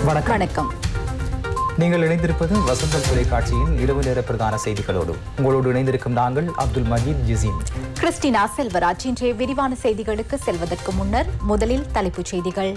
வணக்கம் வணக்கம் நீங்கள் இணைந்திருப்பது வசந்தம் தொலைக்காட்சியின் இரவு நேர பிரதான செய்திகளோடு உங்களோடு இணைந்திருக்கும் நாங்கள் அப்துல் மஜீத் ஜிசீம் கிறிஸ்டினா செல்வராஜ் இன்றைய விரிவான செய்திகளுக்கு செல்வதற்கு முன்னர் முதலில் தலைப்புச் செய்திகள்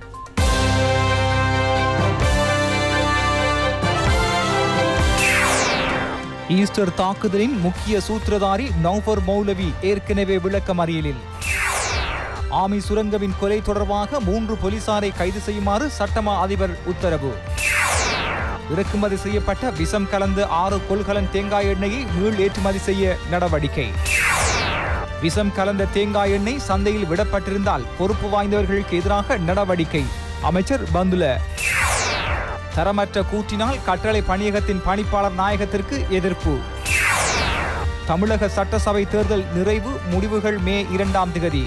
ஈஸ்டர் தாக்குதலின் முக்கிய சூத்திரதாரி நௌஃபர் மௌலவி ஏற்கனவே விளக்கமறியலில் ஆமி சுரங்கவின் கொலை தொடர்பாக மூன்று போலீசாரை கைது செய்யுமாறு சட்டமா அதிபர் உத்தரவு இறக்குமதி செய்யப்பட்ட விஷம் கலந்த ஆறு கொள்கலன் தேங்காய் எண்ணெயை மீள் ஏற்றுமதி செய்ய நடவடிக்கை விஷம் கலந்த தேங்காய் எண்ணெய் சந்தையில் விடப்பட்டிருந்தால் பொறுப்பு வாய்ந்தவர்களுக்கு எதிராக நடவடிக்கை அமைச்சர் பந்துல தரமற்ற கூற்றினால் கட்டளை பணியகத்தின் பணிப்பாளர் நாயகத்திற்கு எதிர்ப்பு தமிழக சட்டசபை தேர்தல் நிறைவு முடிவுகள் மே இரண்டாம் திகதி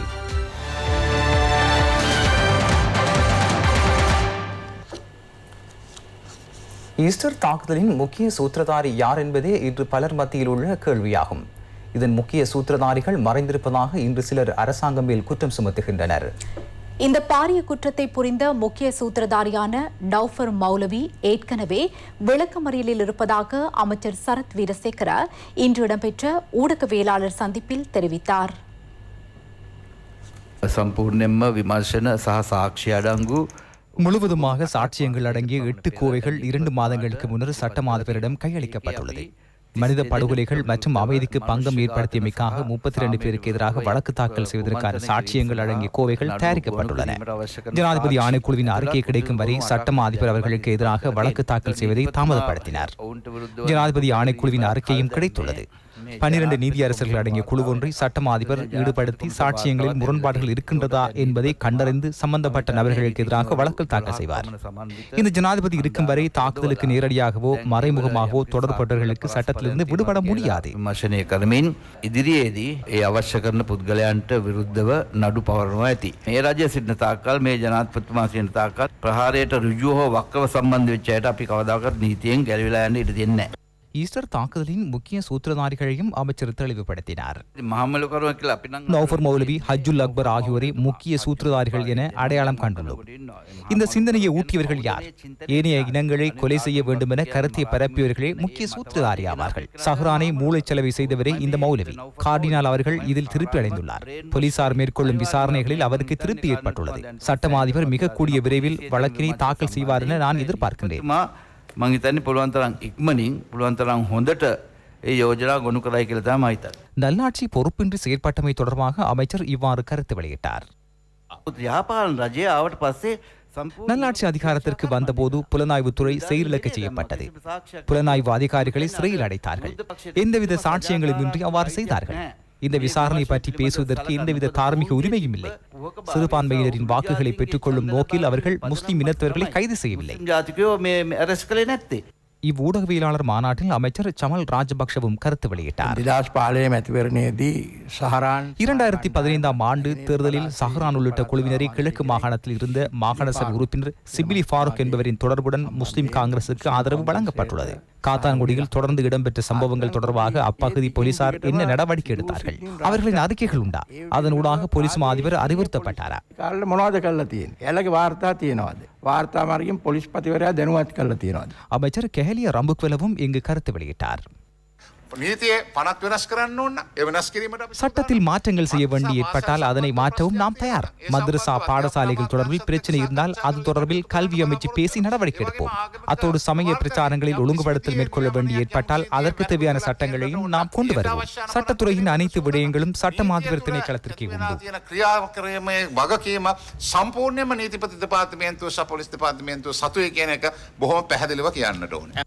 ஈஸ்டர் தாக்குதலின் முக்கிய சூத்திரதாரி யார் என்பதே இன்று பலர் மத்தியில் உள்ள கேள்வியாகும் இதன் முக்கிய சூத்திரதாரிகள் மறைந்திருப்பதாக இன்று சிலர் அரசாங்கம் மேல் குற்றம் சுமத்துகின்றனர் இந்த பாரிய குற்றத்தை புரிந்த முக்கிய சூத்திரதாரியான டவுஃபர் மௌலவி ஏற்கனவே விளக்கமறியலில் இருப்பதாக அமைச்சர் சரத் வீரசேகர இன்று இடம்பெற்ற ஊடகவியலாளர் சந்திப்பில் தெரிவித்தார் සම්පූර්ණයෙන්ම විමර්ශන සහ සාක්ෂි අඩංගු முழுவதுமாக சாட்சியங்கள் அடங்கிய எட்டு கோவைகள் இரண்டு மாதங்களுக்கு முன்னர் சட்டமாதவரிடம் கையளிக்கப்பட்டுள்ளது மனித படுகொலைகள் மற்றும் அமைதிக்கு பங்கம் ஏற்படுத்தியமைக்காக முப்பத்தி ரெண்டு பேருக்கு எதிராக வழக்கு தாக்கல் செய்வதற்கான சாட்சியங்கள் அடங்கிய கோவைகள் தயாரிக்கப்பட்டுள்ளன ஜனாதிபதி ஆணைக்குழுவின் அறிக்கை கிடைக்கும் வரை சட்டமா அதிபர் அவர்களுக்கு எதிராக வழக்கு தாக்கல் செய்வதை தாமதப்படுத்தினார் ஜனாதிபதி ஆணைக்குழுவின் அறிக்கையும் கிடைத்துள்ளது பன்னிரண்டு நீதியரசர்கள் அடங்கிய குழு ஒன்றை சட்டமா அதிபர் ஈடுபடுத்தி சாட்சியங்களில் முரண்பாடுகள் இருக்கின்றதா என்பதை கண்டறிந்து சம்பந்தப்பட்ட நபர்களுக்கு எதிராக வழக்கு தாக்கல் செய்வார் இந்த ஜனாதிபதி இருக்கும் வரை தாக்குதலுக்கு நேரடியாகவோ மறைமுகமாகவோ தொடர்பட்டவர்களுக்கு சட்டத்திலிருந்து விடுபட முடியாது විමර්ශනය කරමින් ඉදිරියේදී ඒ අවශ්‍ය කරන පුද්ගලයන්ට විරුද්ධව නඩු පවරනවා ඇති. මේ රජය සිටින තාක්කල් මේ ජනාධිපතිතුමා සිටින තාක්කල් ප්‍රහාරයට ඍජුව හෝ වක්‍රව සම්බන්ධ වෙච්ච අයට අපි කවදාකවත් නීතියෙන් ගැලවිලා යන්න ඉඩ දෙන්නේ නැහැ. ஈஸ்டர் தாக்குதலின் முக்கிய சூத்திரதாரிகளையும் அமைச்சர் தெளிவுபடுத்தினார் ඉතින් මහමලුකරුවන් කියලා අපි නම් நௌஃபர் மௌலவி ஹஜ்ஜுல் அக்பர் ஆகியோரை முக்கிய சூத்திரதாரிகள் என அடையாளம் கண்டுள்ளோம் இந்த சிந்தனையை ஊட்டியவர்கள் யார் ஏனைய இனங்களை கொலை செய்ய வேண்டும் என கருத்தை பரப்பியவர்களே முக்கிய சூத்திரதாரி ஆவார்கள் சஹ்ரானை மூளைச்சலவை செய்தவரே இந்த மௌலவி கார்டினால் அவர்கள் இதில் திருப்தி அடைந்துள்ளார் போலீசார் மேற்கொள்ளும் விசாரணைகளில் அவருக்கு திருப்தி ஏற்பட்டுள்ளது சட்டமாதிபர் மிக கூடிய விரைவில் வழக்கினை தாக்கல் செய்வார் என நான் எதிர்பார்க்கின்றேன் මා මං හිතන්නේ පුළුවන් තරම් ඉක්මනින් පුළුවන් තරම් හොඳට ඒ යෝජනා ගොනු කරයි කියලා තමයි මම හිතන්නේ. நல்லாட்சி பொறுப்பின்றி செயற்பட்டமை தொடர்பாக அமைச்சர் இவ்வாறு கருத்து வெளியிட்டார் යහපාලන රජය ආවට පස්සේ සම්පූර්ණ நல்லாட்சி அதிகாரத்திற்கு வந்தபோது புலனாய்வுத்துறை செயலிழக்க செய்யப்பட்டது புலனாய்வு அதிகாரிகளை சிறையில் அடைத்தார்கள் எந்தவித சாட்சியங்களுமின்றி அவ்வாறு செய்தார்கள் இந்த விசாரணை பற்றி பேசுவதற்கு எந்தவித தார்மீக உரிமையும் இல்லை சிறுபான்மையினரின் வாக்குகளை பெற்றுக்கொள்ளும் நோக்கில் அவர்கள் முஸ்லிம் இனத்தவர்களை கைது செய்யவில்லை මුස්ලිම් ජාතිකයෝ මේ ඇරස් කළේ නැත්තේ. இவ்வூடகவியலாளர் மாநாட்டில் அமைச்சர் சமல் ராஜபக்ஷவும் கருத்து வெளியிட்டார் දෙදස් පාලය මැතිවරණයේදී සහරාන් இரண்டாயிரத்தி பதினைந்தாம் ஆண்டு தேர்தலில் சஹ்ரான் உள்ளிட்ட குழுவினரை கிழக்கு மாகாணத்தில் இருந்த மாகாண சபை உறுப்பினர் சிபிலி ஃபாரூக் என்பவரின் தொடர்புடன் முஸ்லிம் காங்கிரசுக்கு ஆதரவு வழங்கப்பட்டுள்ளது காத்தான்குடியில் தொடர்ந்து இடம்பெற்ற சம்பவங்கள் தொடர்பாக அப்பகுதி போலீசார் என்ன நடவடிக்கை எடுத்தார்கள் அவர்களின் அறிக்கைகள் உண்டா அதனூடாக போலீஸ் மா அதிபர் அறிவுறுத்தப்பட்டாரா කාල්ල මොනවද කල්ලා තියෙන එලගේ වාර්තා තියෙනවාද වාර්තාමාර්ගින් පොලිස් පතිවරයා දැනුවත් කල්ලා තියෙනවාද அமைச்சர் கெஹலிய ரம்புக்வெலவும் இங்கு கருத்து வெளியிட்டார் නීතිය පනත් වෙනස් කරන්න ඕන්න එ වෙනස් කිරීමට අපි சட்டத்தில் மாற்றங்கள் செய்ய வேண்டி ஏற்பட்டால் அதனை மாற்றவும் நாம் தயார் மദ്രസா பாடசாலைகள் தொடர்பில் பிரச்சனை இருந்தால் அது தொடர்பில் கல்வி அமைச்சு பேசி நடவடிக்கை எடுப்போம் அத்தோடு சமய பிரச்சாரங்களில் ஒழுங்குபடுத்தல் மேற்கொள்ள வேண்டி ஏற்பட்டால் அதற்கு தேவையான சட்டங்களையும் நாம் கொண்டு வருவோம் சட்டத்துறையின் அனைத்து விடயங்களும் சட்டமாதிபர் திணைக்களத்திற்கே உண்டு තියෙන ක්‍රියාකරීමේ වගකීම සම්පූර්ණයම නීතිපති දෙපාතිමේන්තුව සපොලිස් දෙපාතිමේන්තුව සතුය කියන එක බොහොම පැහැදිලිව කියන්නට ඕන.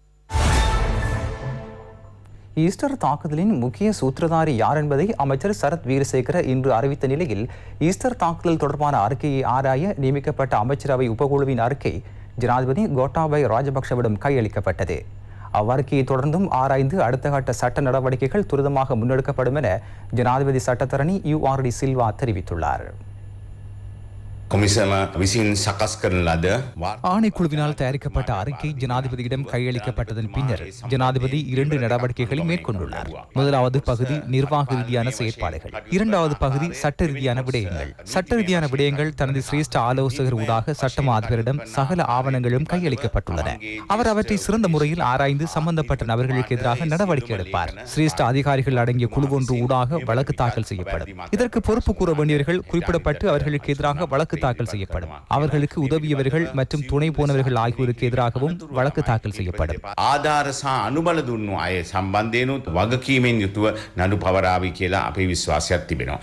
ஈஸ்டர் தாக்குதலின் முக்கிய சூத்திரதாரி யார் என்பதை அமைச்சர் சரத் வீரசேகர இன்று அறிவித்த நிலையில் ஈஸ்டர் தாக்குதல் தொடர்பான அறிக்கையை ஆராய நியமிக்கப்பட்ட அமைச்சரவை உபகுழுவின் அறிக்கை ஜனாதிபதி கோட்டாபய ராஜபக்ஷவிடம் கையளிக்கப்பட்டது அவ்வறிக்கையை தொடர்ந்தும் ஆராய்ந்து அடுத்த கட்ட சட்ட நடவடிக்கைகள் துரிதமாக முன்னெடுக்கப்படும் என ஜனாதிபதி சட்டத்தரணி யூ ஆர் டி சில்வா தெரிவித்துள்ளார் කොමිසම විසින් සකස් කරන ලද වා- ஆணைக்குழுவினால் தயாரிக்கப்பட்ட அறிக்கை ஜனாதிபதியிடம் கையளிக்கப்பட்டதன் பின்னர் ஜனாதிபதி இரண்டு நடவடிக்கைகளை மேற்கொண்டுள்ளார் முதலாவது பகுதி நிர்வாக ரீதியான செயற்பாடுகள் இரண்டாவது பகுதி சட்ட ரீதியான விடயங்கள் சட்ட ரீதியான விடயங்கள் தனது சிரேஷ்ட ஆலோசகர் ஊடாக சட்டமா அதிபரிடம் சகல ஆவணங்களும் கையளிக்கப்பட்டுள்ளன அவர் அவற்றை சிறந்த முறையில் ஆராய்ந்து சம்பந்தப்பட்ட நபர்களுக்கு எதிராக நடவடிக்கை எடுப்பார் சிரேஷ்ட அதிகாரிகள் அடங்கிய குழு ஒன்று ஊடாக வழக்கு தாக்கல் செய்யப்படும் இதற்கு பொறுப்பு கூற வேண்டியவர்கள் குறிப்பிடப்பட்டு அவர்களுக்கு எதிராக வழக்கு தாக்கல் செய்யப்படும் அவர்களுக்கு உதவியவர்கள் மற்றும் துணை போனவர்கள் ஆகியோருக்கு எதிராகவும் வழக்கு தாக்கல் செய்யப்படும் ආධාර සහ අනුබල දුන්නු අය සම්බන්ධයනුත් වගකීමෙන් යුතුව නඩු පවරාවි කියලා අපේ විශ්වාසයක් තිබෙනවා.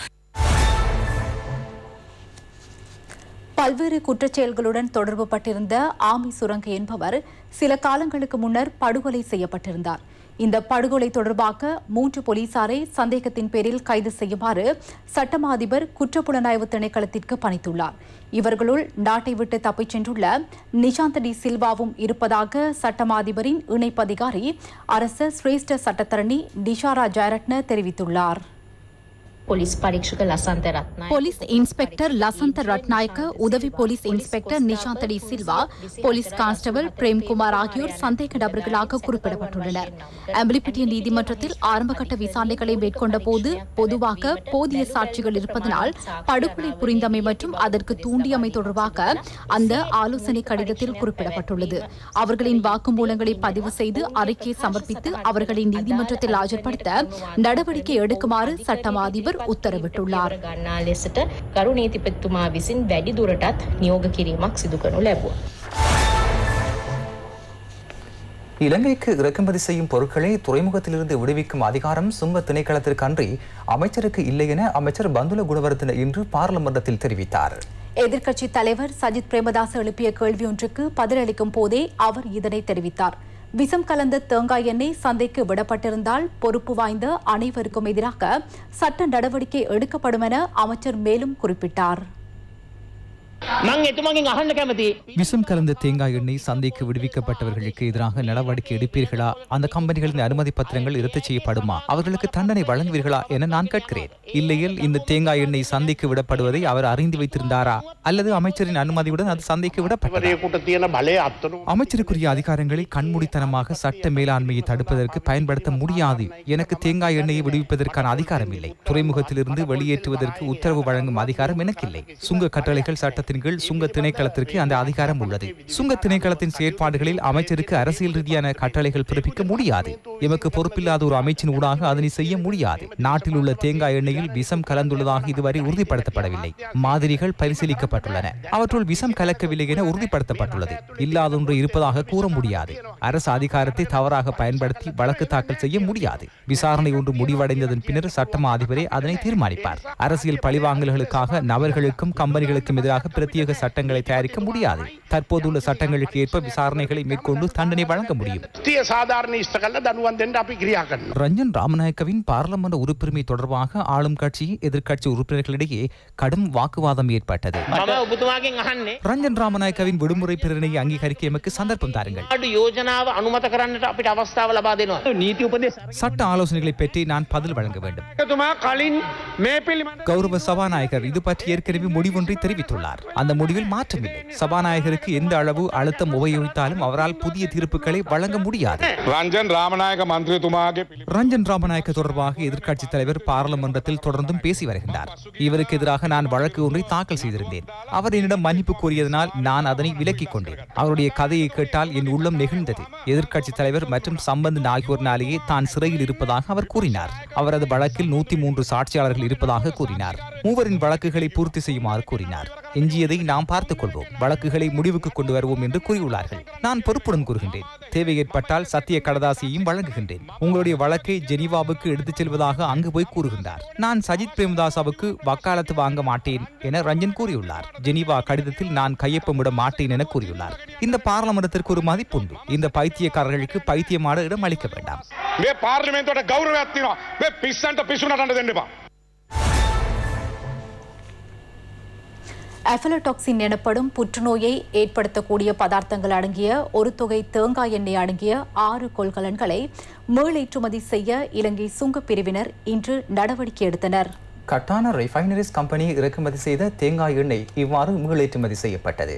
பல்வேறு குற்றச்செயல்களுடன் தொடர்பு பட்டிருந்த ஆமி சுரங்க என்பவர் சில காலங்களுக்கு முன்னர் படுகொலை செய்யப்பட்டிருந்தார் இந்த படுகொலை தொடர்பாக மூன்று போலீசாரை சந்தேகத்தின் பேரில் கைது செய்யுமாறு சட்டமா அதிபர் குற்றப்புலனாய்வு திணைக்களத்திற்கு பணித்துள்ளார் இவர்களுள் நாட்டை விட்டு தப்பிச் சென்றுள்ள நிஷாந்த டி சில்வாவும் இருப்பதாக சட்டமா அதிபரின் இணைப்பதிகாரி அரச சிரேஷ்ட சட்டத்தரணி டிஷாரா ஜெயரட்ன தெரிவித்துள்ளார் පොලිස් පරීක්ෂක ලසන්ත රත්නයි போலீஸ் இன்ஸ்பெக்டர் லசந்த ரட்நாயக்க உதவி police inspector Nishantha de Silva police constable Premkumar ஆகியோர் சந்தேக நபர்களாக குறிப்பிடப்பட்டுள்ளனர் அம்பிலிப்பிட்டிய நீதிமன்றத்தில் ஆரம்பகட்ட விசாரணைகளை மேற்கொண்ட போது பொதுவாக போதிய சாட்சிகள் இருப்பதனால் படுகொலை புரிந்தமை மற்றும் அதற்கு தூண்டியமை தொடர்பாக அந்த ஆலோசனை கடிதத்தில் குறிப்பிடப்பட்டுள்ளது அவர்களின் வாக்குமூலங்களை பதிவு செய்து அறிக்கை சமர்ப்பித்து அவர்களை நீதிமன்றத்தில் ஆஜர்படுத்த நடவடிக்கை எடுக்குமாறு சட்டமா அதிபர் உத்தரவிட்டுள்ளார் ගන්නා ලෙසට කරු නීතිපතිතුමා විසින් වැඩි දුරටත් නියෝග කිරීමක් සිදු කරනු ලැබුවා. இலங்கைக்கு இறக்குமதி செய்யும் பொருட்களை துறைமுகத்திலிருந்து விடுவிக்கும் அதிகாரம் சுங்க திணைக்களத்திற்கு அன்றி அமைச்சருக்கு இல்லை என அமைச்சர் பந்துல குணவர்தன இன்று பாராளுமன்றத்தில் தெரிவித்தார் எதிர்க்கட்சி தலைவர் சஜித் பிரேமதாஸ் எழுப்பிய கேள்வி ஒன்றுக்கு பதிலளிக்கும் போதே அவர் இதனை தெரிவித்தார் விஷம் கலந்த தேங்காய் எண்ணெய் சந்தைக்கு விடப்பட்டிருந்தால் பொறுப்பு வாய்ந்த அனைவருக்கும் எதிராக சட்ட நடவடிக்கை எடுக்கப்படும் என அமைச்சர் மேலும் குறிப்பிட்டார் මං එතුමගින් අහන්න කැමති விஷம் கலந்த தேங்காய் எண்ணெய் சந்தைக்கு விடுவிக்கப்பட்டவர்களுக்கு எதிராக நடவடிக்கை எடுப்பீர்களா அந்த கம்பெனிகளின் அனுமதி பத்திரங்கள் ரத்து செய்யப்படுமா அவர்களுக்கு தண்டனை வழங்குவீர்களா என நான் கேட்கிறேன் இல்லையில் இந்த தேங்காய் எண்ணெய் சந்தைக்கு விடப்படுவதை அவர் அறிந்து வைத்திருந்தாரா அல்லது அமைச்சரின் அனுமதியுடன் அது சந்தைக்கு விடப்பட்டதா වරයකුට තියෙන බලය අත්තනු அமைச்சருக்குரிய அதிகாரங்களை கண்மூடித்தனமாக சட்ட மேலாண்மையை தடுப்பதற்கு பயன்படுத்த முடியாது எனக்கு தேங்காய் எண்ணெயை விடுவிப்பதற்கான அதிகாரம் இல்லை துறைமுகத்திலிருந்து வெளியேற்றுவதற்கு உத்தரவு வழங்கும் அதிகாரம் எனக்கு இல்லை சுங்க கட்டளைகள் சட்டத்தின் கீழ் சுங்க திணைக்களத்திற்கு அந்த அதிகாரம் உள்ளது சுங்க திணைக்களத்தின் செயற்பாடுகளில் அமைச்சருக்கு அரசியல் ரீதியான கட்டளைகள் பிறப்பிக்க முடியாது எமக்கு பொறுப்பில்லாத ஒரு அமைச்சின் ஊடாக அதனை செய்ய முடியாது நாட்டில் உள்ள தேங்காய் எண்ணெயில் விஷம் கலந்துள்ளதாக இதுவரை உறுதிப்படுத்தப்படவில்லை மாதிரிகள் பரிசீலிக்கப்பட்டுள்ளன அவற்றுள் விஷம் கலக்கவில்லை என உறுதிப்படுத்தப்பட்டுள்ளது இல்லாதொன்று இருப்பதாக கூற முடியாது அரசு அதிகாரத்தை தவறாக பயன்படுத்தி வழக்கு தாக்கல் செய்ய முடியாது விசாரணை ஒன்று முடிவடைந்ததன் பின்னர் சட்டமா அதிபரே அதனை தீர்மானிப்பார் அரசியல் பழிவாங்கல்களுக்காக நபர்களுக்கும் கம்பெனிகளுக்கும் எதிராக பிரத்யேக சட்டங்களை தயாரிக்க முடியாது தற்போதுள்ள சட்டங்களுக்கு ஏற்ப விசாரணைகளை மேற்கொண்டு தண்டனை வழங்க முடியும் තිය සාධාරණ ඉස්ත කල්ල දනුවන් දෙන්නට අපි ක්‍රියා කරන්න. ரஞ்சன் ராமநாயக்கவின் பாராளுமன்ற உறுப்புரிமை தொடர்பாக ஆளும் கட்சி எதிர்க்கட்சி உறுப்பினர்களிடையே கடும் வாக்குவாதம் ஏற்பட்டது මම ඔබතුමාගෙන් අහන්නේ ரஞ்சன் ராமநாயக்கவின் விடுமுறை பிரேரணையை அங்கீகரிக்க எமக்கு சந்தர்ப்பம் தாருங்கள் අඩු යෝජනාව අනුමත කරන්නට අපිට අවස්ථාව ලබා දෙනවා. නීති උපදෙස් சட்ட ஆலோசனைகளை பெற்றி நான் பதில் வழங்க வேண்டும் තුමා කලින් මේ පිළිබඳ கௌரவ சபாநாயகர் இது பற்றி ஏற்கனவே முடிவொன்றை தெரிவித்துள்ளார் அந்த முடிவில் மாற்றமில்லை சபாநாயகருக்கு எந்த அளவு அழுத்தம் உபயோகித்தாலும் அவரால் புதிய தீர்ப்புகளை வழங்க முடியாது රංජන් රාමනායක මන්ත්‍රතුමාගේ පිළි ரஞ்சன் ராமநாயக்க தொடர்பாக எதிர்க்கட்சித் தலைவர் பாராளுமன்றத்தில் தொடர்ந்தும் பேசி வருகின்றார் இவருக்கு எதிராக நான் வழக்கு ஒன்றை தாக்கல் செய்திருந்தேன் அவர் என்னிடம் மன்னிப்பு கோரியதனால் நான் அதனை விலக்கிக் கொண்டேன் அவருடைய கதையை கேட்டால் என் உள்ளம் நெகிழ்ந்தது எதிர்க்கட்சித் தலைவர் மற்றும் சம்பந்தன் ஆகியோரினாலேயே தான் சிறையில் இருப்பதாக அவர் கூறினார் அவரது வழக்கில் நூத்தி மூன்று சாட்சியாளர்கள் இருப்பதாக கூறினார் மூவரின் வழக்குகளை பூர்த்தி செய்யுமாறு கூறினார் எஞ்சியதை நாம் பார்த்துக் கொள்வோம் வழக்குகளை முடிவுக்கு கொண்டு வருவோம் என்று கூறியுள்ளார்கள் நான் பொறுப்புடன் கூறுகின்றேன் தேவை ஏற்பட்டால் சத்திய கடதாசியையும் வழங்குகின்றேன் உங்களுடைய வழக்கை ஜெனீவாவுக்கு எடுத்துச் செல்வதாக அங்கு போய் கூறுகின்றார் நான் சஜித் பிரேமதாசாவுக்கு வக்காலத்து வாங்க மாட்டேன் என ரஞ்சன் கூறியுள்ளார் ஜெனீவா கடிதத்தில் நான் கையொப்பமிட மாட்டேன் என கூறியுள்ளார் இந்த பாராளுமன்றத்திற்கு ஒரு மதிப்புண்டு இந்த பைத்தியக்காரர்களுக்கு பைத்தியமாட இடம் அளிக்க வேண்டாம் මේ පාර්ලිමේන්තුවට ගෞරවයක් තියෙනවා මේ පිස්සන්ට පිසුනටන්න දෙන්නවා அஃபலடாக்சின் எனப்படும் புற்றுநோயை ஏற்படுத்தக்கூடிய பதார்த்தங்கள் அடங்கிய ஒரு தொகை தேங்காய் எண்ணெய் அடங்கிய ஆறு கொள்கலன்களை மீளேற்றுமதி செய்ய இலங்கை சுங்கப் பிரிவினர் இன்று நடவடிக்கை எடுத்தனர் கட்டான ரிஃபைனரிஸ் கம்பெனி இறக்குமதி செய்த தேங்காய் எண்ணெய் இவ்வாறு மீளேற்றுமதி செய்யப்பட்டது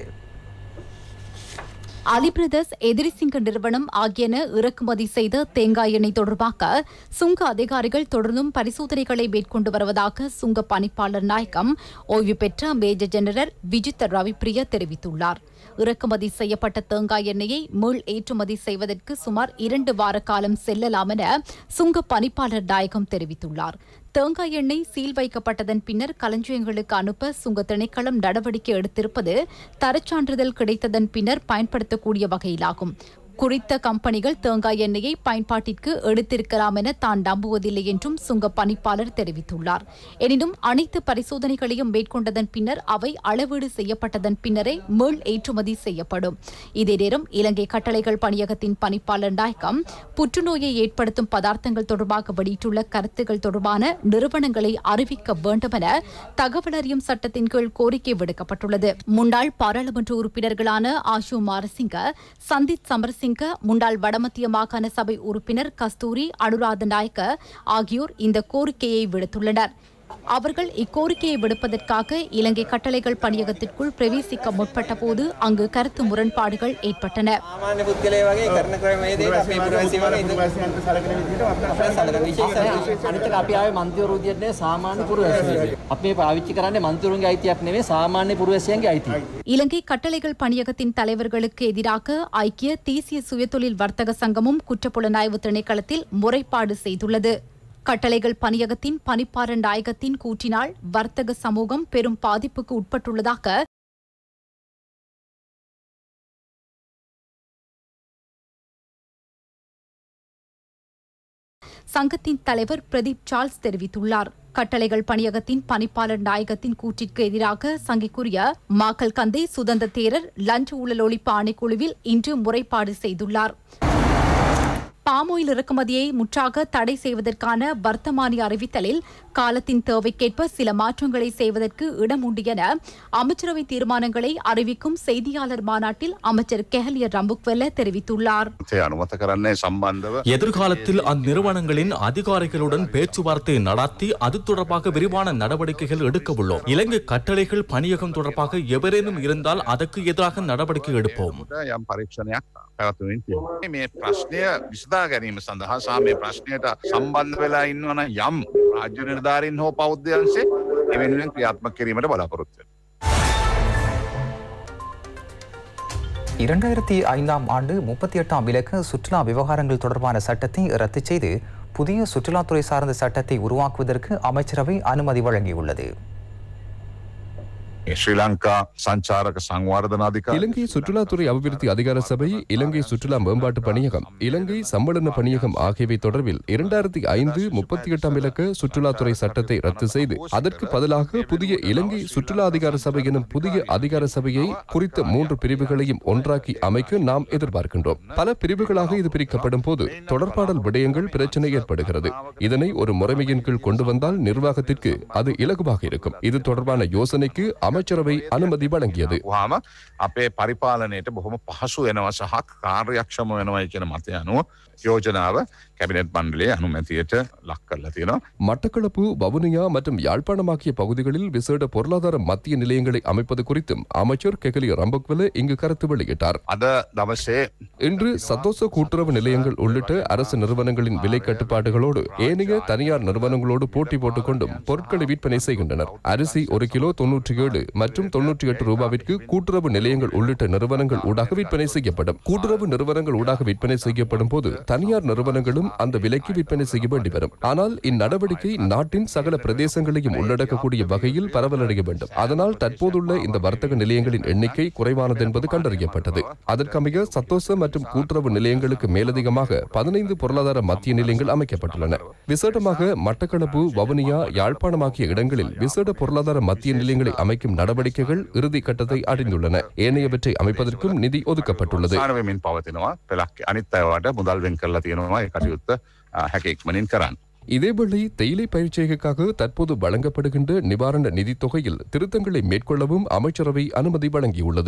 அலி பிரதர்ஸ் எதிரிசிங்க நிறுவனம் ஆகியன இறக்குமதி செய்த தேங்காய் எண்ணெய் தொடர்பாக சுங்க அதிகாரிகள் தொடர்ந்தும் பரிசோதனைகளை மேற்கொண்டு வருவதாக சுங்க பணிப்பாளர் நாயகம் ஓய்வு பெற்ற மேஜர் ஜெனரல் விஜித் ரவிப்பிரிய தெரிவித்துள்ளார் இறக்குமதி செய்யப்பட்ட தேங்காய் எண்ணெயை மீள் ஏற்றுமதி செய்வதற்கு சுமார் இரண்டு வார காலம் செல்லலாம் என சுங்க பணிப்பாளர் நாயகம் தெரிவித்துள்ளார் தேங்காய் எண்ணெய் சீல் வைக்கப்பட்டதன் பின்னர் களஞ்சியங்களுக்கு அனுப்ப சுங்க திணைக்களம் நடவடிக்கை எடுத்திருப்பது தரச்சான்றிதழ் கிடைத்ததன் பின்னர் பயன்படுத்தக்கூடிய வகையிலாகும் குறித்த கம்பெனிகள் தேங்காய் எண்ணெயை பயன்பாட்டிற்கு எடுத்திருக்கலாம் என தான் நம்புவதில்லை என்றும் சுங்க பணிப்பாளர் தெரிவித்துள்ளார் எனினும் அனைத்து பரிசோதனைகளையும் மேற்கொண்டதன் பின்னர் அவை அளவீடு செய்யப்பட்டதன் பின்னரே மீள் ஏற்றுமதி செய்யப்படும் இதே நேரம் இலங்கை கட்டளைகள் பணியகத்தின் பணிப்பாளர் நாயகம் புற்றுநோயை ஏற்படுத்தும் பதார்த்தங்கள் தொடர்பாக வெளியிட்டுள்ள கருத்துக்கள் தொடர்பான நிறுவனங்களை அறிவிக்க வேண்டும் என தகவல் அறியும் சட்டத்தின் கீழ் கோரிக்கை விடுக்கப்பட்டுள்ளது முன்னாள் பாராளுமன்ற உறுப்பினர்களான ஆஷு மாரசிங்க சந்தித் சமரசிங்க முன்னாள் வடமத்திய மாகாண சபை உறுப்பினர் கஸ்தூரி அனுராத நாயக்க ஆகியோர் இந்த கோரிக்கையை விடுத்துள்ளனர் அவர்கள் இக்கோரிக்கையை விடுப்பதற்காக இலங்கை கட்டளைகள் பணியகத்திற்குள் பிரவேசிக்க முற்பட்ட போது அங்கு கருத்து முரண்பாடுகள் ஏற்பட்டன සාමාන්‍ය පුද්ගලය වගේ කරන ක්‍රමේදේ අපේ පුරවැසිය වගේ අනිතක අපි ආවේ මන්ත්‍රීවරු විදියට නෙවෙයි සාමාන්‍ය පුරවැසියෙක්. අපි මේ පාවිච්චි කරන්නේ මන්ත්‍රීවරුන්ගේ අයිතියක් නෙවෙයි සාමාන්‍ය පුරවැසියන්ගේ අයිතිය. இலங்கை கட்டளைகள் பணியகத்தின் தலைவர்களுக்கு எதிராக ஐக்கிய தேசிய சுயதொழில் வர்த்தக சங்கமும் குற்றப்புலனாய்வு திணைக்களத்தில் முறைப்பாடு செய்துள்ளது கட்டளைகள் பணியகத்தின் பணிப்பாளர் நாயகத்தின் கூற்றினால் வர்த்தக சமூகம் பெரும் பாதிப்புக்கு உட்பட்டுள்ளதாக சங்கத்தின் தலைவர் பிரதீப் சார்ல்ஸ் தெரிவித்துள்ளார் கட்டளைகள் பணியகத்தின் பணிப்பாளர் நாயகத்தின் கூற்றிற்கு எதிராக சங்கிக்குரிய மாக்கல் கந்தை சுதந்திர தேரர் லஞ்ச ஊழல் ஒழிப்பு ஆணைக்குழுவில் இன்று முறைப்பாடு செய்துள்ளார் பாமோயில் இறக்குமதியை முற்றாக தடை செய்வதற்கான வர்த்தமானி அறிவித்தலில் காலத்தின் தேவைக்கேற்ப சில மாற்றங்களை செய்வதற்கு இடம் உண்டு என அமைச்சரவை தீர்மானங்களை அறிவிக்கும் செய்தியாளர் மாநாட்டில் அமைச்சர் கெஹலிய ரம்புக்வெல்ல தெரிவித்துள்ளார் අනුමත කරන්නේ සම්බන්ධව எதிர்காலத்தில் அந்நிறுவனங்களின் அதிகாரிகளுடன் பேச்சுவார்த்தை நடத்தி அது தொடர்பாக விரிவான நடவடிக்கைகள் எடுக்க உள்ளோம் இலங்கை கட்டளைகள் பணியகம் தொடர்பாக எவரேனும் இருந்தால் அதற்கு எதிராக நடவடிக்கை எடுப்போம் යම් පරීක්ෂණයක් පැවතුමින් තියෙනවා. මේ ප්‍රශ්නය විසඳා ගැනීම සඳහා සහ මේ ප්‍රශ්නයට සම්බන්ධ වෙලා ඉන්නවන යම් රාජ්‍ය නිර්ධාරීන් හෝ පෞද්ගලයන්සේ එවෙනුවෙන් ක්‍රියාත්මක කිරීමට බලාපොරොත්තු වෙනවා. இரண்டாயிரத்தி ஐந்தாம் ஆண்டு முப்பத்தி எட்டாம் இலக்க சுற்றுலா விவகாரங்கள் தொடர்பான சட்டத்தை ரத்து செய்து புதிய சுற்றுலாத்துறை சார்ந்த சட்டத்தை உருவாக்குவதற்கு அமைச்சரவை அனுமதி வழங்கியுள்ளது ශ්‍රී ලංකා සංචාරක සංවර්ධන අධිකාරිය இலங்கை சுற்றுலாத்துறை அபிவிருத்தி அதிகார சபை இலங்கை சுற்றுலா மேம்பாட்டு பணியகம் இலங்கை சம்மேளன பணியகம் ஆகியவை தொடர்பில் இரண்டாயிரத்தி ஐந்து முப்பத்தி எட்டாம் இலக்க சுற்றுலாத்துறை சட்டத்தை ரத்து செய்து அதற்கு பதிலாக புதிய இலங்கை சுற்றுலா அதிகார சபை எனும் புதிய அதிகார சபையை குறித்த மூன்று பிரிவுகளையும் ஒன்றாக்கி அமைக்க நாம் எதிர்பார்க்கின்றோம் பல பிரிவுகளாக இது பிரிக்கப்படும் போது தொடர்பாடல் விடயங்கள் பிரச்சனை ஏற்படுகிறது இதனை ஒரு முறைமையின் கீழ் கொண்டு வந்தால் நிர்வாகத்திற்கு அது இலகுவாக இருக்கும் இது தொடர்பான யோசனைக்கு அமைச்சரவை அனுமதி வழங்கியது වහම අපේ පරිපාලනයට බොහොම පහසු වෙනවා සහ කාර්යක්ෂම වෙනවයි කියන මතය අනුව යෝජනාව කැබිනට් මණ්ඩලේ අනුමැතියට ලක් කරලා තියෙනවා. மட்டக்களப்பு வவுனியா மற்றும் யாழ்ப்பாணம் ஆகிய பகுதிகளில் விசேட பொருளாதார மத்திய நிலையங்களை அமைப்பது குறித்தும் அமைச்சர் கெகலி ரம்பக்வெல இங்கு கருத்து வெளியிட்டார் අද දවසේ இன்று சதோச கூட்டுறவு நிலையங்கள் உள்ளிட்ட அரசு நிறுவனங்களின் விலை கட்டுப்பாடுகளோடு ஏனைய தனியார் நிறுவனங்களோடு போட்டி போட்டுக் கொண்டும் பொருட்களை விற்பனை செய்கின்றனர் அரிசி ஒரு கிலோ தொன்னூற்றி ஏழு மற்றும் தொன்னூற்றி எட்டு ரூபாவிற்கு கூட்டுறவு நிலையங்கள் உள்ளிட்ட நிறுவனங்கள் ஊடாக விற்பனை செய்யப்படும் கூட்டுறவு நிறுவனங்கள் ஊடாக விற்பனை செய்யப்படும் போது தனியார் நிறுவனங்களும் அந்த விலைக்கு விற்பனை செய்ய வேண்டி வரும் ஆனால் இந்நடவடிக்கை நாட்டின் சகல பிரதேசங்களையும் உள்ளடக்கக்கூடிய வகையில் பரவலடைய வேண்டும் அதனால் தற்போதுள்ள இந்த வர்த்தக நிலையங்களின் எண்ணிக்கை குறைவானது என்பது கண்டறியப்பட்டது அதற்கமைய சத்தோச மற்றும் கூட்டுறவு நிலையங்களுக்கு மேலதிகமாக பதினைந்து பொருளாதார மத்திய நிலையங்கள் அமைக்கப்பட்டுள்ளன விசேடமாக மட்டக்களப்பு வவுனியா யாழ்ப்பாணம் ஆகிய இடங்களில் விசேட பொருளாதார மத்திய நிலையங்களை அமைக்கும் நடவடிக்கைகள் இறுதி கட்டத்தை அடைந்துள்ளன ஏனையவற்றை அமைப்பதற்கும் நிதி ஒதுக்கப்பட்டுள்ளது සානවමින් පවතිනවා පෙලක් අනිත් අයවාට මුදල් වෙන් කරලා තියෙනවා ඒ කටයුත්ත අ, හැක ඉක්මනින් කරන්න. இதேவேளை தேயிலை பயிர்ச்செய்கைக்காக தற்போது வழங்கப்படுகின்ற நிவாரண நிதித் தொகையில் திருத்தங்களை மேற்கொள்ளவும் அமைச்சரவை அனுமதி வழங்கியுள்ளது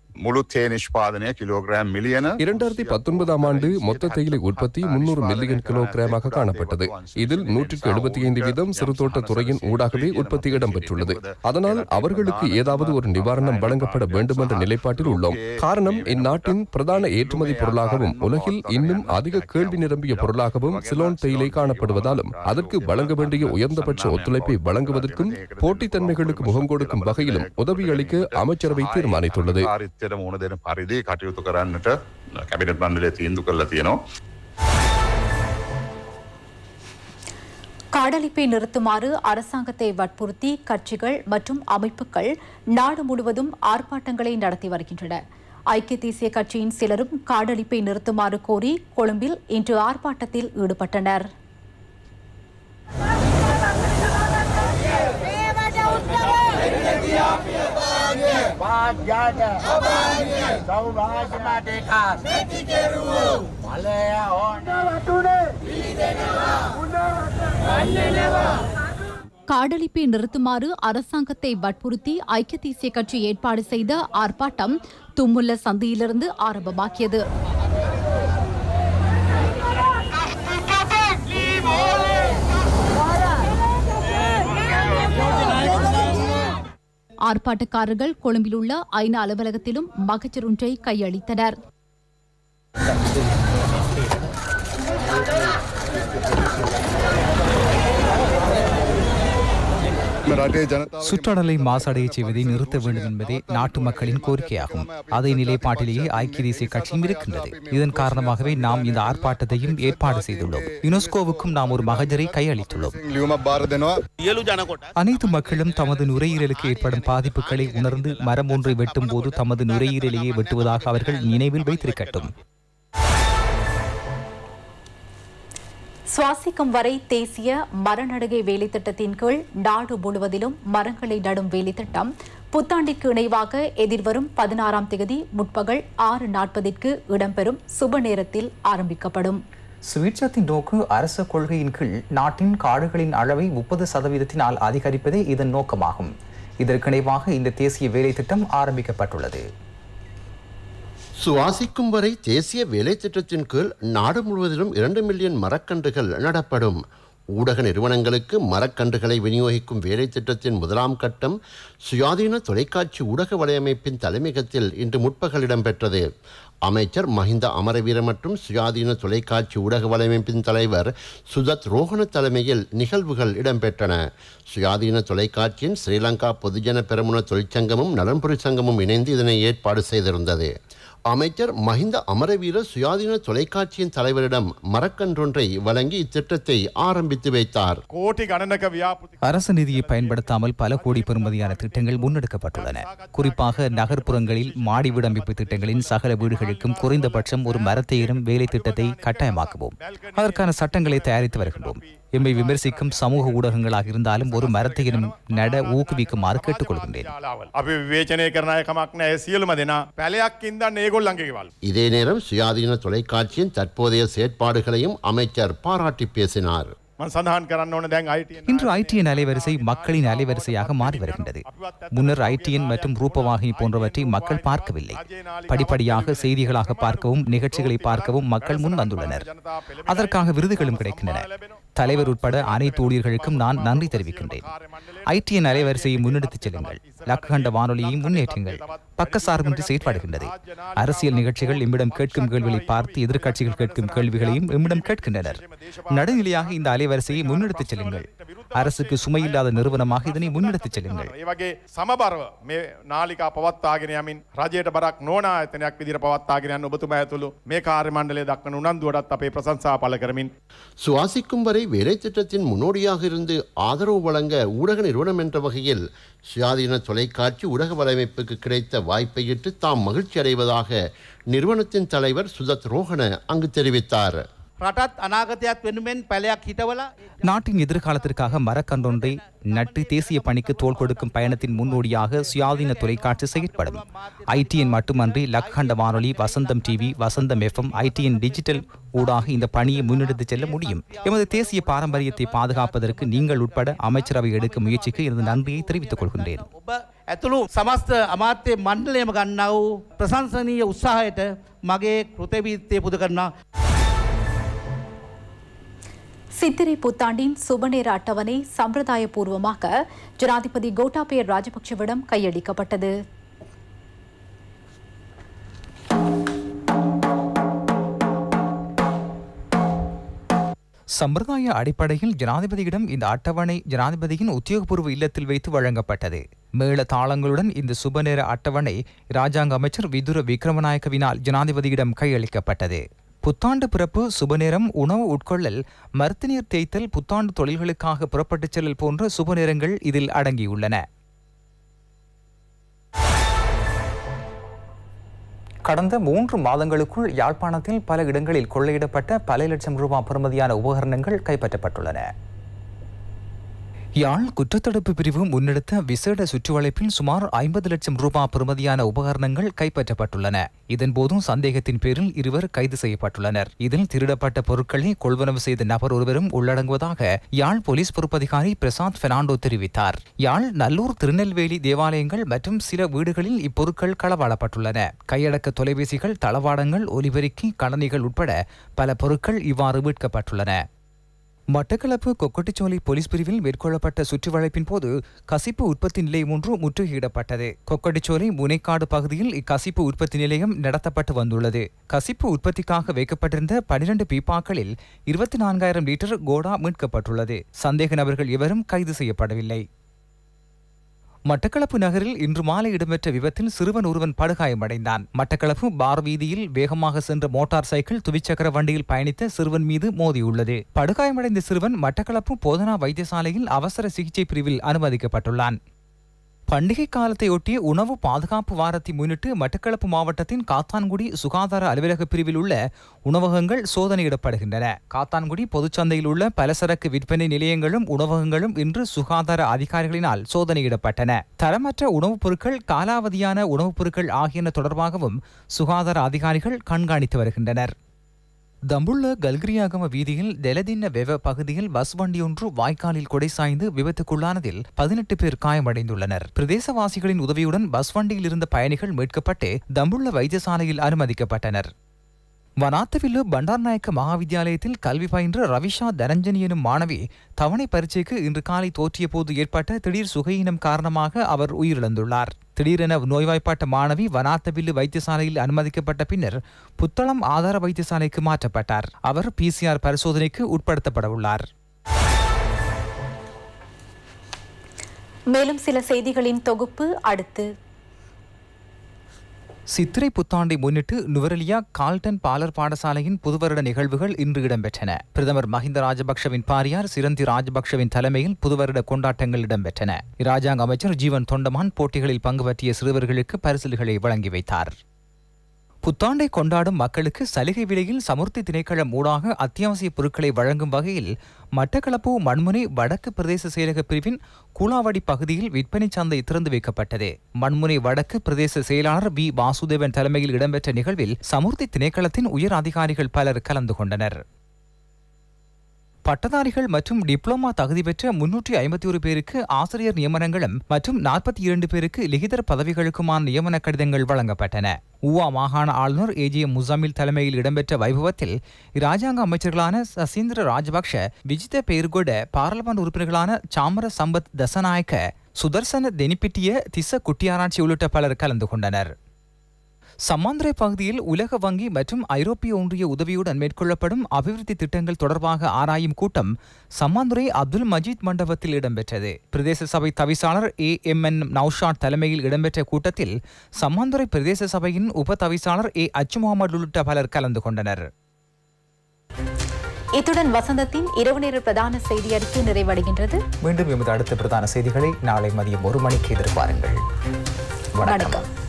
මුළු තේ නිෂ්පාදනය කිලෝග්‍රෑම් මිලියන இரண்டாயிரத்தி பத்தொன்பதாம் ஆண்டு மொத்த தேயிலை உற்பத்தி முன்னூறு மில்லியன் கிலோகிராமாக காணப்பட்டது இதில் நூற்றுக்கு எழுபத்தி ஐந்து வீதம் சிறுதோட்ட துறையின் ஊடாகவே உற்பத்தி இடம்பெற்றுள்ளது அதனால் அவர்களுக்கு ஏதாவது ஒரு நிவாரணம் வழங்கப்பட வேண்டும் என்ற நிலைப்பாட்டில் உள்ளோம் காரணம் இந்நாட்டின் பிரதான ஏற்றுமதி பொருளாகவும் உலகில் இன்னும் அதிக கேள்வி நிரம்பிய பொருளாகவும் சிலோன் தேயிலை காணப்படுவதாலும் அதற்கு வழங்க வேண்டிய உயர்ந்தபட்ச ஒத்துழைப்பை வழங்குவதற்கும் போட்டித்தன்மைகளுக்கு முகம் கொடுக்கும் வகையிலும் உதவி அளிக்க அமைச்சரவை தீர்மானித்துள்ளது ආරිත්‍යයට මුණ දෙන පරිදි කටයුතු කරන්නට කැබිනට් මණ්ඩලය තීන්දු කරලා තියෙනවා. காடழிப்பை நிறுத்துமாறு அரசாங்கத்தை வற்புறுத்தி கட்சிகள் மற்றும் அமைப்புகள் நாடு முழுவதும் ஆர்ப்பாட்டங்களை நடத்தி வருகின்றன ஐக்கிய தேசிய கட்சியின் சிலரும் காடழிப்பை நிறுத்துமாறு கோரி கொழும்பில் இன்று ஆர்ப்பாட்டத்தில் ஈடுபட்டனர் காடழிப்பை நிறுத்துமாறு அரசாங்கத்தை வற்புறுத்தி ஐக்கிய தேசிய கட்சி ஏற்பாடு செய்த ஆர்ப்பாட்டம் தும்முல்ல சந்தியிலிருந்து ஆரம்பமாக்கியது ஆர்ப்பாட்டக்காரர்கள் கொழும்பில் உள்ள ஐநா அலுவலகத்திலும் மகஜர் ஒன்றை கையளித்தனர் சுற்றாடலை மாசடைய செய்வதை நிறுத்த வேண்டும் என்பதே நாட்டு மக்களின் கோரிக்கையாகும் அதே நிலைப்பாட்டிலேயே ஐக்கிய தேசிய கட்சியும் இருக்கின்றது இதன் காரணமாகவே நாம் இந்த ஆர்ப்பாட்டத்தையும் ஏற்பாடு செய்துள்ளோம் யுனெஸ்கோவுக்கும் நாம் ஒரு மகஜரை கையளித்துள்ளோம் அனைத்து மக்களும் தமது நுரையீரலுக்கு ஏற்படும் பாதிப்புகளை உணர்ந்து மரம் ஒன்றை வெட்டும் போது தமது நுரையீரலையே வெட்டுவதாக அவர்கள் நினைவில் வைத்திருக்கட்டும் சுவாசிக்கும் வரை தேசிய மரநடுகை வேலை திட்டத்தின் கீழ் நாடு முழுவதிலும் மரங்களை நடும் வேலை திட்டம் புத்தாண்டிற்கு இணைவாக எதிர்வரும் பதினாறாம் தேதி முற்பகல் ஆறு நாற்பதிற்கு இடம்பெறும் சுப நேரத்தில் ஆரம்பிக்கப்படும் சுவிட்சத்தின் நோக்கு அரச கொள்கையின் கீழ் நாட்டின் காடுகளின் அளவை முப்பது சதவீதத்தினால் அதிகரிப்பதே இதன் நோக்கமாகும் இதற்கிணைவாக இந்த தேசிய வேலை திட்டம் ஆரம்பிக்கப்பட்டுள்ளது சுவாசிக்கும் வரை தேசிய வேலை திட்டத்தின் கீழ் நாடு முழுவதிலும் இரண்டு மில்லியன் மரக்கன்றுகள் நடப்படும் ஊடக நிறுவனங்களுக்கு மரக்கன்றுகளை விநியோகிக்கும் வேலை திட்டத்தின் முதலாம் கட்டம் சுயாதீன தொலைக்காட்சி ஊடக வலையமைப்பின் தலைமையகத்தில் இன்று முற்பகல் இடம்பெற்றது அமைச்சர் மஹிந்த அமரவீர மற்றும் சுயாதீன தொலைக்காட்சி ஊடக வலையமைப்பின் தலைவர் சுதத் ரோஹன தலைமையில் நிகழ்வுகள் இடம்பெற்றன சுயாதீன தொலைக்காட்சியின் ஸ்ரீலங்கா பொதுஜன பெரமுன தொழிற்சங்கமும் நலன்புரி சங்கமும் இணைந்து இதனை ஏற்பாடு செய்திருந்தது அமைச்சர் மஹிந்த அமரவீர சுயாதீன தொலைக்காட்சியின் தலைவரிடம் மரக்கன்றொன்றை வழங்கி இத்திட்டத்தை ஆரம்பித்து வைத்தார் කෝටි ගණනක ව්‍යාපෘති அரசு நிதியை பயன்படுத்தாமல் பல கோடி பெறுமதியான திட்டங்கள் முன்னெடுக்கப்பட்டுள்ளன குறிப்பாக நகர்ப்புறங்களில் மாடி வீடமைப்பு திட்டங்களின் சகல வீடுகளுக்கும் குறைந்தபட்சம் ஒரு மரத்தையிடும் வேலை திட்டத்தை கட்டாயமாக்குவோம் அதற்கான சட்டங்களை தயாரித்து வருகின்றோம் எம்மை விமர்சிக்கும் சமூக ஊடகங்களாக இருந்தாலும் ஒரு மரத்தையிடும் நட ஊக்குவிக்குமாறு கேட்டுக்கொள்கின்றேன் අපි විවේචනය කරන අය කමක් නෑ සියලුම දෙනා පැලයක් ඉදන්න ඒගොල්ලන්ගේවල්. இதே நேரம் சுயாதீன தொலைக்காட்சியின் தற்போதைய செயற்பாடுகளையும் அமைச்சர் பாராட்டி பேசினார் මන් සඳහන් කරන්න ඕන දැන් අයිට இன்று ஐடிஎன் அலைவரிசை மக்களின் அலைவரிசையாக மாறி வருகின்றது முன்னர் ஐடிஎன் மற்றும் ரூபவாகினி போன்றவற்றை மக்கள் பார்க்கவில்லை படிப்படியாக செய்திகளாக பார்க்கவும் நிகழ்ச்சிகளை பார்க்கவும் மக்கள் முன் வந்துள்ளனர் அதற்காக விருதுகளும் கிடைக்கின்றன தலைவர் உட்பட அனைத்து ஊழியர்களுக்கும் நான் நன்றி தெரிவிக்கின்றேன் ஐடிஎன் அலைவரிசையை முன்னெடுத்துச் செல்லுங்கள் லக்குகண்ட வானொலியை முன்னேற்றுங்கள் பக்கசார்பின்றி செயற்படுகின்றது அரசியல் நிகழ்ச்சிகள் எம்மிடம் கேட்கும் கேள்விகளை பார்த்து எதிர்க்கட்சிகள் கேட்கும் கேள்விகளையும் எம்மிடம் கேட்கின்றனர் நடுநிலையாக இந்த அலைவரிசையை முன்னெடுத்துச் செல்லுங்கள் அரசுக்கு சுமையில்லாத நிறுவனமாக இதனை முன்னெடுத்துச் செல்லுங்கள் ඒ වගේ සමබරව මේ නාලිකා පවත්තාගෙන යමින් රජයට බරක් නෝන ආයතනයක් විදිර පවත්තාගෙන යන්න ඔබතුමා ඇතුළු මේ කාර්ය මණ්ඩලය දක්වන උනන්දුවටත් අපේ ප්‍රශංසා පළ කරමින් சுவாசிக்கும் வரை வேலை திட்டத்தின் முன்னோடியாக இருந்து ஆதரவு வழங்க ஊடக நிறுவனம் என்ற வகையில் சுயாதீன தொலைக்காட்சி ஊடக வலையமைப்புக்கு கிடைத்த வாய்ப்பையிட்டு தாம் மகிழ்ச்சி அடைவதாக நிறுவனத்தின் தலைவர் சுதத் ரோஹன அங்கு தெரிவித்தார் රටත් අනාගතයක් වෙනුවෙන් පැලයක් හිටවලා நாட்டின் எதிர்காலத்திற்காக மரக்கன்றொன்றை நட்டு தேசிய பணிக்கு தோள் கொடுக்கும் பயணத்தின் முன்னோடியாக சுயாதீன தொலைக்காட்சி செயற்படும் ஐடிஎன் மட்டுமன்றி லக்ஹண்ட வானொலி Vasantham TV Vasantham FM ITN digital ஊடாக இந்த பணியை முன்னெடுத்துச் செல்ல முடியும் எமது தேசிய பாரம்பரியத்தை பாதுகாப்பதற்கு நீங்கள் உட்பட அமைச்சரவை எடுக்கும் முயற்சிக்கு எனது நன்றியை தெரிவித்துக் கொள்கின்றேன் ඔබ ඇතුළු සමස්ත අමාත්‍ය මණ්ඩලයම ගන්නා වූ ප්‍රශංසනීය උත්සාහයට මගේ කෘතවීත්තය පුද කරනා. சித்திரை புத்தாண்டின் சுபநேர அட்டவணை சம்பிரதாயபூர்வமாக ஜனாதிபதி கோட்டாபய ராஜபக்சவிடம் கையளிக்கப்பட்டது சம்பிரதாய அடிப்படையில் ஜனாதிபதியிடம் இந்த அட்டவணை ஜனாதிபதியின் உத்தியோகபூர்வ இல்லத்தில் வைத்து வழங்கப்பட்டது மேள தாளங்களுடன் இந்த சுபநேர அட்டவணை இராஜாங்க அமைச்சர் விதுர விக்ரமநாயக்கவினால் ஜனாதிபதியிடம் கையளிக்கப்பட்டது புத்தாண்டு பிறப்பு சுபநேரம் உணவு உட்கொள்ளல் மருத்துநீர் தேய்த்தல் புத்தாண்டு தொழில்களுக்காக புறப்பட்டுச் செல்லல் போன்ற சுபநேரங்கள் இதில் அடங்கியுள்ளன கடந்த மூன்று மாதங்களுக்குள் யாழ்ப்பாணத்தில் பல இடங்களில் கொள்ளையிடப்பட்ட பல லட்சம் ரூபாய் பெறுமதியான உபகரணங்கள் கைப்பற்றப்பட்டுள்ளன யாழ் குற்றத்தடுப்பு பிரிவு முன்னெடுத்த விசேட சுற்றுவளைப்பில் சுமார் ஐம்பது லட்சம் ரூபாய் பெறுமதியான உபகரணங்கள் கைப்பற்றப்பட்டுள்ளன இதன்போதும் சந்தேகத்தின் பேரில் இருவர் கைது செய்யப்பட்டுள்ளனர் இதில் திருடப்பட்ட பொருட்களை கொள்வனவு செய்த நபர் ஒருவரும் உள்ளடங்குவதாக யாழ் போலீஸ் பொறுப்பதிகாரி பிரசாந்த் பெர்னாண்டோ தெரிவித்தார் யாழ் நல்லூர் திருநெல்வேலி தேவாலயங்கள் மற்றும் சில வீடுகளில் இப்பொருட்கள் களவாடப்பட்டுள்ளன கையடக்க தொலைபேசிகள் தளவாடங்கள் ஒலிபெருக்கி கணனிகள் உட்பட பல பொருட்கள் இவ்வாறு மீட்கப்பட்டுள்ளன மட்டக்களப்பு கொக்கட்டிச்சோலை போலீஸ் பிரிவில் மேற்கொள்ளப்பட்ட சுற்றுவளைப்பின் போது கசிப்பு உற்பத்தி நிலையம் ஒன்று முற்றுகையிடப்பட்டது கொக்கட்டிச்சோலை முனைக்காடு பகுதியில் இக்கசிப்பு உற்பத்தி நிலையம் நடத்தப்பட்டு வந்துள்ளது கசிப்பு உற்பத்திக்காக வைக்கப்பட்டிருந்த பனிரெண்டு பீப்பாக்களில் இருபத்தி நான்காயிரம் லிட்டர் கோடா மீட்கப்பட்டுள்ளது சந்தேக நபர்கள் எவரும் கைது செய்யப்படவில்லை மட்டக்களப்பு நகரில் இன்று மாலை இடம்பெற்ற விபத்தில் சிறுவன் ஒருவன் படுகாயமடைந்தான் மட்டக்களப்பு பார் வீதியில் வேகமாக சென்ற மோட்டார் சைக்கிள் துவிச்சக்கர வண்டியில் பயணித்த சிறுவன் மீது மோதியுள்ளது படுகாயமடைந்த சிறுவன் மட்டக்களப்பு போதனா வைத்தியசாலையில் அவசர சிகிச்சை பிரிவில் அனுமதிக்கப்பட்டுள்ளான் பண்டிகை காலத்தையொட்டிய உணவு பாதுகாப்பு வாரத்தை முன்னிட்டு மட்டக்களப்பு மாவட்டத்தின் காத்தான்குடி சுகாதார அலுவலக பிரிவில் உள்ள உணவகங்கள் சோதனையிடப்படுகின்றன காத்தான்குடி பொதுச்சந்தையில் உள்ள பலசரக்கு விற்பனை நிலையங்களும் உணவகங்களும் இன்று சுகாதார அதிகாரிகளினால் சோதனையிடப்பட்டன தரமற்ற உணவுப் பொருட்கள் காலாவதியான உணவுப் பொருட்கள் ஆகியன தொடர்பாகவும் சுகாதார அதிகாரிகள் கண்காணித்து வருகின்றனர் தம்புள்ள கல்கிரியாகம வீதியில் தெலதின்ன வெவ பகுதியில் பஸ் வண்டியொன்று வாய்க்காலில் கொடை சாய்ந்து விபத்துக்குள்ளானதில் பதினெட்டு பேர் காயமடைந்துள்ளனர் பிரதேசவாசிகளின் உதவியுடன் பஸ் வண்டியில் இருந்த பயணிகள் மீட்கப்பட்டு தம்புள்ள வைத்தியசாலையில் அனுமதிக்கப்பட்டனர் வனாத்தவில்லு பண்டார்நாயக்க மகாவித்யாலயத்தில் கல்வி பயின்ற ரவிஷா தனஞ்சனி எனும் மாணவி தவணை பரீட்சைக்கு இன்று காலை தோற்றிய போது ஏற்பட்ட திடீர் சுகையினம் காரணமாக அவர் உயிரிழந்துள்ளார் திடீரென நோய்வாய்ப்பட்ட மாணவி வனாத்தவில்லு வைத்தியசாலையில் அனுமதிக்கப்பட்ட பின்னர் புத்தளம் ஆதார வைத்தியசாலைக்கு மாற்றப்பட்டார் அவர் பிசிஆர் பரிசோதனைக்கு உட்படுத்தப்பட உள்ளார் மேலும் சில செய்திகளின் தொகுப்பு அடுத்து சித்திரை புத்தாண்டை முன்னிட்டு நுவரெலியா கால்டன் பாலர் பாடசாலையின் புதுவருட நிகழ்வுகள் இன்று இடம்பெற்றன பிரதமர் மஹிந்த ராஜபக்ஷவின் பாரியார் சிரந்தி ராஜபக்ஷவின் தலைமையில் புதுவருட கொண்டாட்டங்கள் இடம்பெற்றன இராஜாங்க அமைச்சர் ஜீவன் தொண்டமான் போட்டிகளில் பங்கு பற்றிய சிறுவர்களுக்கு பரிசில்களை வழங்கி வைத்தார் புத்தாண்டை கொண்டாடும் மக்களுக்கு சலுகை விலையில் சமுர்த்தி திணைக்களம் ஊடாக அத்தியாவசிய பொருட்களை வழங்கும் வகையில் மட்டக்களப்பு மண்முனை வடக்கு பிரதேச செயலக பிரிவின் கூலாவடி பகுதியில் விற்பனை சந்தை திறந்து வைக்கப்பட்டது மண்முனை வடக்கு பிரதேச செயலாளர் வி வாசுதேவன் தலைமையில் இடம்பெற்ற நிகழ்வில் சமுர்த்தி திணைக்களத்தின் உயர் அதிகாரிகள் பலர் கலந்து கொண்டனர் பட்டதாரிகள் மற்றும் டிப்ளோமா தகுதி பெற்ற முன்னூற்றி ஐம்பத்தி ஒரு பேருக்கு ஆசிரியர் நியமனங்களும் மற்றும் நாற்பத்தி இரண்டு பேருக்கு லிகிதர் பதவிகளுக்குமான நியமன கடிதங்கள் வழங்கப்பட்டன ஊவா மாகாண ஆளுநர் ஏஜிஎம் முசாமில் தலைமையில் இடம்பெற்ற வைபவத்தில் இராஜாங்க அமைச்சர்களான சசீந்திர ராஜபக்ஷ விஜித பேர்கொட பாராளுமன்ற உறுப்பினர்களான சாமர சம்பத் தசநாயக்க சுதர்சன தெனிப்பிட்டிய திச குட்டியாராட்சி உள்ளிட்ட பலர் கலந்து கொண்டனர் சம்மாந்திரை பகுதியில் உலக வங்கி மற்றும் ஐரோப்பிய ஒன்றிய உதவியுடன் மேற்கொள்ளப்படும் அபிவிருத்தி திட்டங்கள் தொடர்பாக ஆராயும் கூட்டம் சம்மாந்துரை அப்துல் மஜீத் மண்டபத்தில் இடம்பெற்றது பிரதேச சபை தவிசாளர் ஏ எம் என் நൌஷாட் தலைமையில் இடம்பெற்ற கூட்டத்தில் சம்மாந்துரை பிரதேச சபையின் உப தவிசாளர் ஏ அச்சு முகமது உள்ளிட்ட பலர் கலந்து கொண்டனர் இத்துடன் வசந்தத்தின் இரவு நேர பிரதான செய்தி அறிக்கை நிறைவடைகின்றது மீண்டும் எமது அடுத்த பிரதான செய்திகளை நாளை மதியம் ஒரு மணிக்கு எதிர்பாருங்கள் வணக்கம்